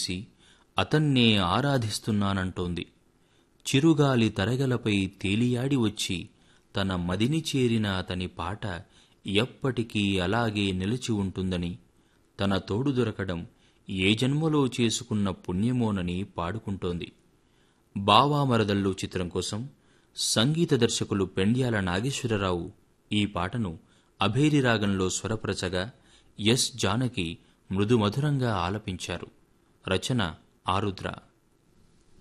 చేసి అతన్నే ఆరాధిస్తున్నానంటోంది చిరుగాలి తరగలపై తేలియాడి వచ్చి తన మదిని చేరిన అతని పాట ఎప్పటికీ అలాగే నిలిచి ఉంటుందని తన తోడు దొరకడం ఏ జన్మలో చేసుకున్న పుణ్యమోనని పాడుకుంటోంది బావామరదల్లు చిత్రం కోసం సంగీత దర్శకులు పెండ్యాల నాగేశ్వరరావు ఈ పాటను అభేరి రాగంలో స్వరపరచగా ఎస్ జానకి మృదుమధురంగా ఆలపించారు రచన ఆరుద్ర